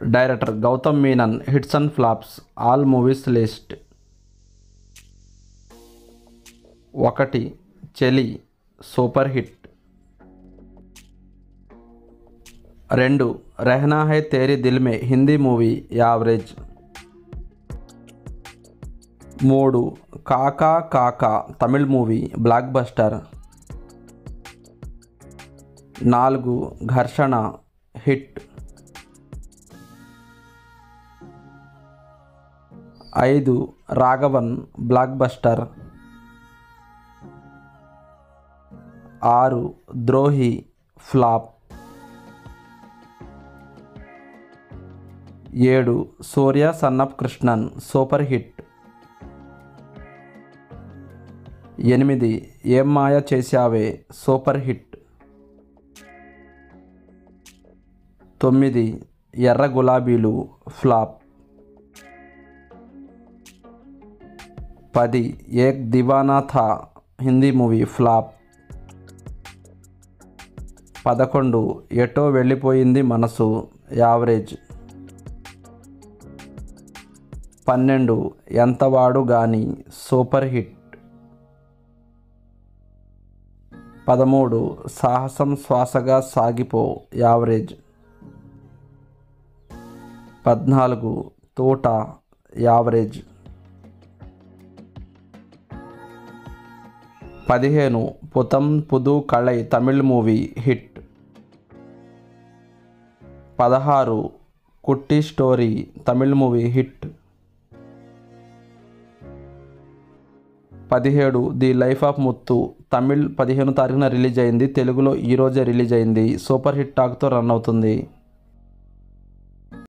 director Gautham Menon hits and flops all movies list ఒకటి Cheli super hit రెండు Rehnaa Hai Terre Dil Mein Hindi movie average మూడు కాకా కాకా తమిళ్ మూవీ బ్లాక్ బస్టర్ నాలుగు ఘర్షణ హిట్ ఐదు రాఘవన్ బ్లాక్ బస్టర్ ఆరు ద్రోహి ఫ్లాప్ ఏడు Surya son of Krishnan super hit ఎనిమిది ఏం మాయ చేశావే సూపర్ హిట్ తొమ్మిది ఎర్ర గులాబీలు ఫ్లాప్ పది ఏక్ దివానా థా హిందీ మూవీ ఫ్లాప్ పదకొండు ఎటో వెళ్ళిపోయింది మనసు యావరేజ్ పన్నెండు ఎంతవాడు గాని సూపర్ హిట్ పదమూడు సాహసం శ్వాసగా సాగిపో యావరేజ్ పద్నాలుగు తోట యావరేజ్ పదిహేను పుతం పుదు కళై తమిళ్ మూవీ హిట్ పదహారు Kutty story Tamil movie hit పదిహేడు the life of Muthu Tamil పదిహేను తారీఖున రిలీజ్ అయింది తెలుగులో ఈరోజే రిలీజ్ అయింది సూపర్ హిట్ టాక్తో రన్ అవుతుంది